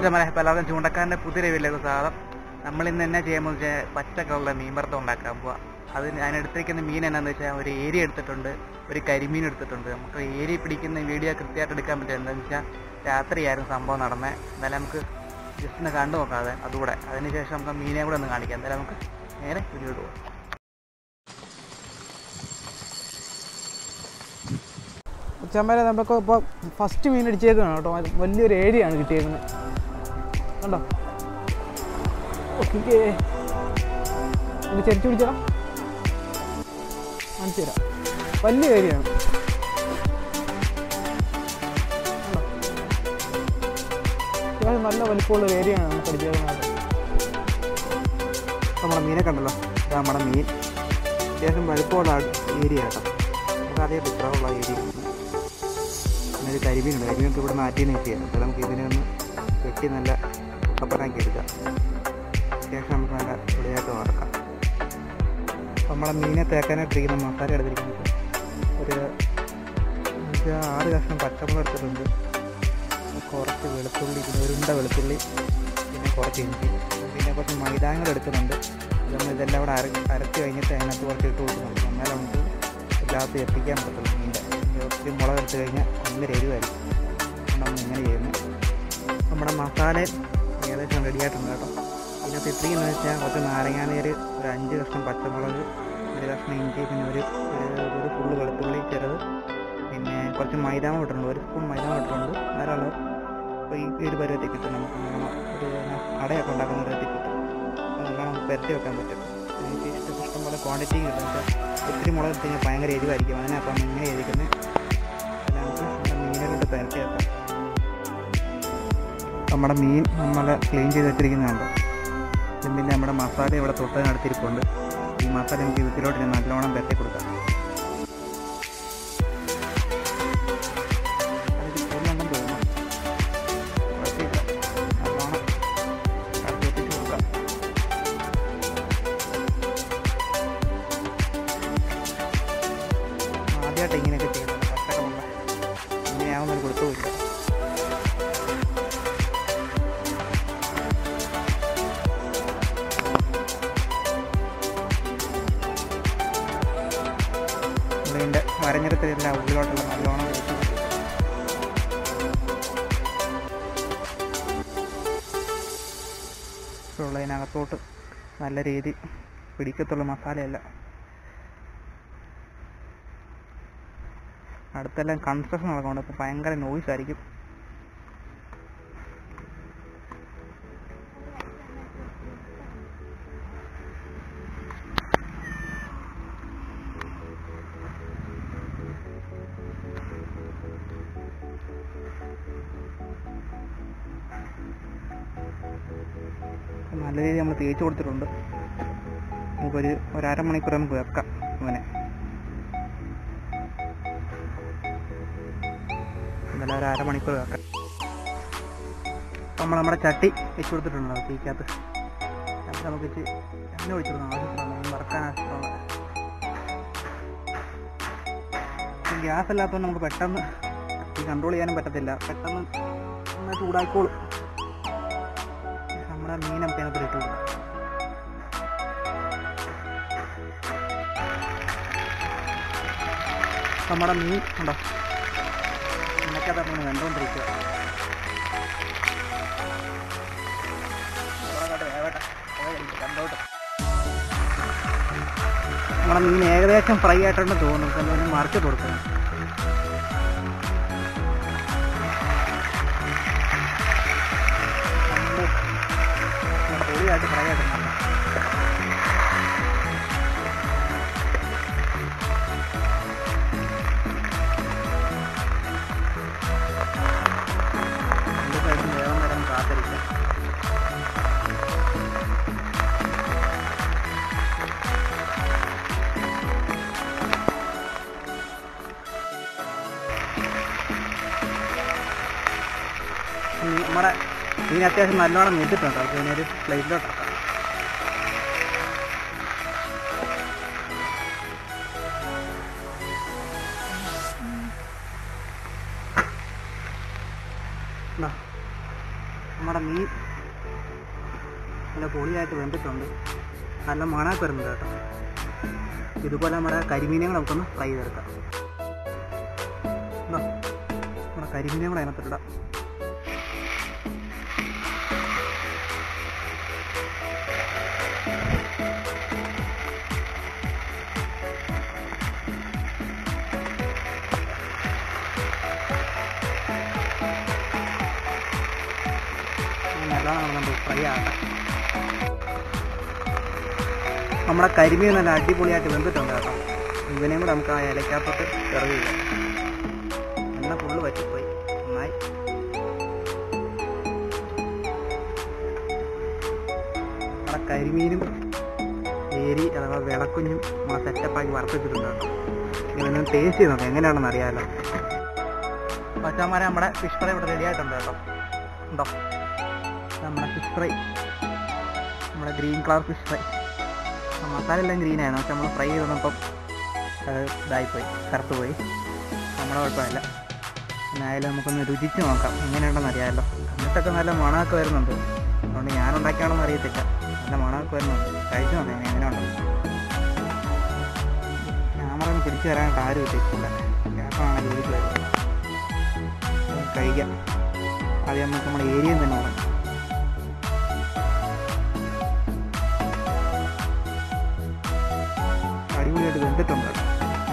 മല പലർക്കും ചൂണ്ടക്കാരൻ്റെ പുതിയ വീട്ടിലേക്ക് സ്വാഗതം നമ്മൾ ഇന്ന് എന്നാ ചെയ്യാൻ പോകുന്നത് വെച്ചാൽ പച്ച കളറിലെ മീൻ വറുത്തം ഉണ്ടാക്കാൻ പോവാ അതിന് അതിനെടുത്തിരിക്കുന്ന മീൻ എന്നാന്ന് വെച്ചാൽ ഒരു ഏരി എടുത്തിട്ടുണ്ട് ഒരു കരിമീൻ എടുത്തിട്ടുണ്ട് നമുക്ക് ഏരി പിടിക്കുന്ന വീഡിയോ കൃത്യമായിട്ട് എടുക്കാൻ പറ്റും എന്താണെന്ന് വെച്ചാൽ രാത്രിയായിരുന്നു സംഭവം നടന്നത് എന്നാലും നമുക്ക് ജസ്റ്റ് ഒന്ന് കണ്ടു നോക്കാതെ അതുകൂടെ അതിനുശേഷം നമുക്ക് മീനെ കൂടെ ഒന്ന് കാണിക്കാം എന്തായാലും നമുക്ക് നേരെ വീഡിയോ പോകാം ചമ്മല നമുക്ക് ഇപ്പോൾ ഫസ്റ്റ് മീൻ അടിച്ചേക്കാണ് കേട്ടോ അത് വലിയൊരു ഏരിയയാണ് കിട്ടിയേക്കുന്നത് കണ്ടോ ഓക്കെ ഒന്ന് ചെരിച്ചു പിടിച്ചടാ കാണിച്ചു തരാം വലിയ ഏരിയയാണ് കണ്ടോ അത്യാവശ്യം നല്ല വലിപ്പമുള്ള ഒരു ഏരിയയാണ് നമുക്ക് അടിച്ചേക്കുന്നത് നമ്മുടെ മീനെ കണ്ടല്ലോ ഇത് നമ്മുടെ മീൻ അത്യാവശ്യം വലുപ്പമുള്ള ഏരിയ കേട്ടോ നമുക്ക് അതേ ഇത്രയുള്ള ഏരിയ പിന്നെ ഒരു കരിമീനുണ്ട് കരിമീനൊക്കെ ഇവിടെ നാട്ടിൽ നിന്ന് കിട്ടിയാണ് അപ്പോൾ നമുക്ക് ഇതിനെ ഒന്ന് വെട്ടി നല്ല കുട്ടപ്പനാക്കി എടുക്കാം അത്യാവശ്യം നമുക്ക് നല്ല പൊടിയായിട്ട് വറക്കാം അപ്പോൾ നമ്മളെ മീനെ തേക്കാനായിട്ടിരിക്കുന്ന മസാല എടുത്തിരിക്കുന്നത് ഒരു അഞ്ച് ആറ് കഷ്ണം പച്ചമുളക് എടുത്തിട്ടുണ്ട് കുറച്ച് വെളുത്തുള്ളി പിന്നെ ഒരു ഉണ്ട വെളുത്തുള്ളി പിന്നെ കുറച്ച് ഇഞ്ചി പിന്നെ കുറച്ച് മൈദാങ്ങൾ എടുക്കുന്നുണ്ട് അത് നമ്മൾ ഇതെല്ലാം കൂടെ അര അരച്ച് കഴിഞ്ഞിട്ട് അതിനകത്ത് കുറച്ച് ഇട്ട് കൊടുക്കുന്നുണ്ട് എന്നാലും നമുക്ക് എല്ലാത്തും എത്തിക്കാൻ പറ്റുള്ളൂ മീൻ്റെ ഒത്തിരി മുളക് എടുത്ത് കഴിഞ്ഞാൽ ഭയങ്കര എരിവായിരിക്കും അതുകൊണ്ട് നമ്മൾ ഇങ്ങനെ ചെയ്യുന്നത് നമ്മുടെ മസാല ഏകദേശം റെഡിയായിട്ടുണ്ട് കേട്ടോ ഇതിനകത്ത് ഇത്രയും വെച്ചാൽ കുറച്ച് നാരങ്ങാനീര് ഒരു അഞ്ച് കഷ്ണം പച്ചമുളക് ഒരു കഷ്ണം ഇഞ്ചി പിന്നെ ഒരു ഒരു- ഒരു ഫുള്ള് വെളുത്തുള്ളി ചെറുത് പിന്നെ കുറച്ച് മൈദാമ ഇട്ടിട്ടുണ്ട് ഒരു സ്പൂൺ മൈദാമ ഇട്ടിട്ടുണ്ട് ധാരാളം അപ്പോൾ ഈ ഈ ഒരു പരുവത്തിൽ കിട്ടും നമുക്ക് നല്ലോണം ഒരു അടയൊക്കെ ഉണ്ടാക്കുന്ന പരുവത്തിൽ കിട്ടും അപ്പോൾ നല്ലോണം നമുക്ക് പരത്തി വെക്കാൻ പറ്റും എനിക്ക് ഇഷ്ടം ഇഷ്ടം പോലെ ക്വാണ്ടിറ്റി കിട്ടും വെച്ചാൽ ഒത്തിരി മുളക് ഇട്ട് കഴിഞ്ഞാൽ ഭയങ്കര എരിവായിരിക്കും അതിനപ്പം ഇങ്ങനെ എരിക്കുന്നത് അല്ല നമുക്ക് നമ്മുടെ മീനിലോട്ട് പരത്തി വെക്കാം നമ്മുടെ മീൻ നമ്മൾ ക്ലീൻ ചെയ്ത് വെച്ചിരിക്കുന്നുണ്ട് പിന്നെ നമ്മുടെ മസാല ഇവിടെ തൊട്ടതിനടുത്തിരിപ്പുണ്ട് ഈ മസാല നമുക്ക് ഇതിലോട്ട് ഇനി നല്ലോണം പരത്തി കൊടുക്കാം അതിൽ കൂടുതലുണ്ടെന്ന് തോന്നുന്നു കുഴപ്പമില്ല നല്ലോണം കടത്തി വെച്ചിട്ട് കൊടുക്കാം ആദ്യമായിട്ട് ഇങ്ങനെയൊക്കെ ചെയ്യുന്നത് പച്ചക്ക മുമ്പ് ഇങ്ങനെയാവുന്നൊരു കൊടുത്തുമില്ല ഇതിൻ്റെ വരഞ്ഞെടുത്തില്ല ഉള്ളിലോട്ടുള്ള നല്ലോണം ഒഴിച്ച് കൊടുക്കും. ഉള്ളതിനകത്തോട്ട് നല്ല രീതി പിടിക്കത്തുള്ള മസാലയല്ല അടുത്തെല്ലാം കൺസ്ട്രക്ഷൻ നടക്കുന്നുണ്ട് അപ്പോൾ ഭയങ്കര നോയ്സ് ആയിരിക്കും നല്ല രീതിയിൽ നമ്മൾ തേച്ച് കൊടുത്തിട്ടുണ്ട് നമുക്കൊരു ഒരു അരമണിക്കൂർ നമുക്ക് വെക്കാം ഇങ്ങനെ ഇന്നലെ ഒരു അരമണിക്കൂർ വെക്കാം നമ്മൾ നമ്മുടെ ചട്ടി വെച്ച് കൊടുത്തിട്ടുണ്ട് തീക്കകത്ത് അതിൽ നമുക്ക് ഇച്ചിരി എണ്ണ ഒഴിച്ചു കൊടുക്കണം ആവശ്യത്തിനുള്ള മീൻ വറക്കാൻ ആവശ്യത്തിനുള്ള ഗ്യാസ് അല്ലാത്തതുകൊണ്ട് നമുക്ക് പെട്ടെന്ന് ഈ കൺട്രോൾ ചെയ്യാനും പറ്റത്തില്ല പെട്ടെന്ന് ഒന്ന് ചൂടായിക്കോളും നമ്മുടെ മീൻ നമുക്ക് അതിനകത്ത് ഇട്ട് കൊടുക്കാം നമ്മുടെ മീൻ ഉണ്ടോ എണ്ണക്കകത്ത് നമ്മൾ കണ്ടുകൊണ്ടിരിക്കുക കണ്ടോട്ടെ നമ്മുടെ മീൻ ഏകദേശം ഫ്രൈ ആയിട്ടുണ്ട് തോന്നുന്നു നമുക്ക് മറിച്ച് കൊടുക്കണം പൊടിയായിട്ട് ഫ്രൈ ആയിട്ടുണ്ട് രണ്ട് സൈഡും വേഗം നേരം കാത്തിരിക്കാം ഈ നമ്മുടെ മീൻ അത്യാവശ്യം നല്ലോണം വെച്ചിട്ടുണ്ട് അപ്പോൾ ഇതിനൊരു പ്ലേറ്റിലോട്ടാക്കാം നമ്മുടെ മീൻ നല്ല പൊളിയായിട്ട് വെന്തിട്ടുണ്ട് നല്ല മണമൊക്കെ വരുന്നുണ്ട് കേട്ടോ ഇതുപോലെ നമ്മുടെ കരിമീനെ കൂടെ നമുക്കൊന്ന് ഫ്രൈ ചെയ്തെടുക്കാം ഉണ്ടോ? നമ്മുടെ കരിമീനെ കൂടെ അതിനകത്തിടാം നല്ലോണം നമ്മൾ ഫ്രൈ ആക്കാം നമ്മുടെ കരിമീൻ നല്ല അടിപൊളിയായിട്ട് വെന്തിട്ടുണ്ട് കേട്ടോ ഇവനെയും കൂടെ നമുക്ക് ആ ഇലക്കകത്തോട്ട് ഇറങ്ങി എണ്ണ ഫുള്ള് പറ്റിപ്പോയി നന്നായി നമ്മുടെ കരിമീനും ഏരി അഥവാ വിളക്കുഞ്ഞും നമ്മളെ സെറ്റപ്പാക്കി വറുത്തിട്ടുണ്ട് കേട്ടോ ഇവനൊന്ന് ടേസ്റ്റ് ചെയ്ത് നോക്കാം എങ്ങനെയാണെന്ന് അറിയാമല്ലോ പച്ചാമാരെ നമ്മുടെ ഫിഷ് ഫ്രൈ ഇവിടെ റെഡി ആയിട്ടുണ്ട് കേട്ടോ ഉണ്ടോ നമ്മുടെ ഫിഷ് ഫ്രൈ നമ്മുടെ green colour fish fry masala എല്ലാം ഗ്രീൻ ആയിരുന്നു പക്ഷെ നമ്മൾ ഫ്രൈ ചെയ്ത് വന്നപ്പം അത് ഇതായിപ്പോയി കറുത്ത് പോയി നമ്മുടെ കുഴപ്പമില്ല എന്നായാലും നമുക്കൊന്ന് രുചിച്ച് നോക്കാം എങ്ങനെയുണ്ടെന്ന് അറിയാമല്ലോ എന്നിട്ടൊക്കെ നല്ല മണമൊക്കെ വരുന്നുണ്ട് അതുകൊണ്ട് ഞാൻ ഉണ്ടാക്കിയാണെന്ന് അറിയത്തില്ല നല്ല മണമൊക്കെ വരുന്നുണ്ട് കഴിച്ചു നോക്കാം ഇനി എങ്ങനെയുണ്ടെന്ന് ക്യാമറ ഒന്ന് പിടിച്ചു തരാനായിട്ട് ആരും ഇല്ല ക്യാമറയാണ് ജോലിക്ക് വരുന്നത് നമുക്ക് കഴിക്കാം ആദ്യം നമുക്ക് നമ്മുടെ ഏരിയയിൽ തന്നെ നോക്കാം അടിപൊളിയായിട്ട് വെന്തിട്ടുണ്ട് കേട്ടോ.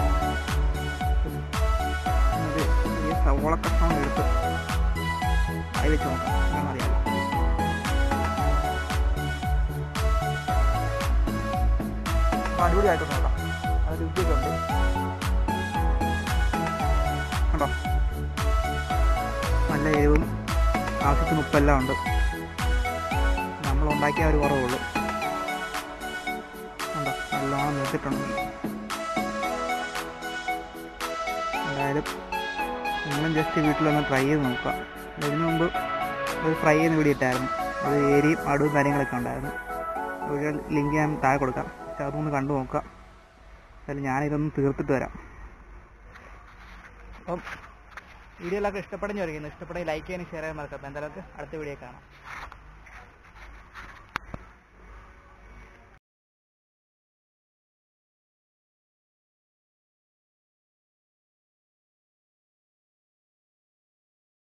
അത് ചെറിയ സവോള കഷ്ണം എടുത്ത് അതിൽ വെച്ച് നോക്കാം എന്താണെന്ന് അറിയാമോ അപ്പോൾ അടിപൊളിയായിട്ട് നോക്കാം അത് രുചിയൊക്കെ ഉണ്ട് കണ്ടോ നല്ല എരിവും ആവശ്യത്തിന് ഉപ്പെല്ലാം ഉണ്ട് നമ്മൾ ഉണ്ടാക്കിയ ഒരു കുറവുള്ളൂ ഉണ്ടോ നല്ലോണം നിർത്തിയിട്ടുണ്ട് എന്തായാലും നിങ്ങളും ജസ്റ്റ് വീട്ടിലൊന്ന് ട്രൈ ചെയ്ത് നോക്കുക ഇതിനു മുമ്പ് ഒരു ഫ്രൈ ചെയ്യുന്ന വീഡിയോ ഇട്ടായിരുന്നു അത് ഏരിയും അടുവും കാര്യങ്ങളൊക്കെ ഉണ്ടായിരുന്നു ഒരു ലിങ്ക് ഞാൻ താഴെ കൊടുക്കാം പക്ഷെ അതൊന്ന് കണ്ടു നോക്കുക എന്തായാലും ഞാനിതൊന്ന് തീർത്തിട്ട് വരാം അപ്പം വീഡിയോയിലൊക്കെ ഇഷ്ടപ്പെടുന്ന ചോദിക്കുന്നു ഇഷ്ടപ്പെടുന്ന ലൈക്ക് ചെയ്യാനും ഷെയർ ചെയ്യാൻ മറക്കാം എന്തായാലും നമുക്ക് അടുത്ത വീഡിയോ കാണാം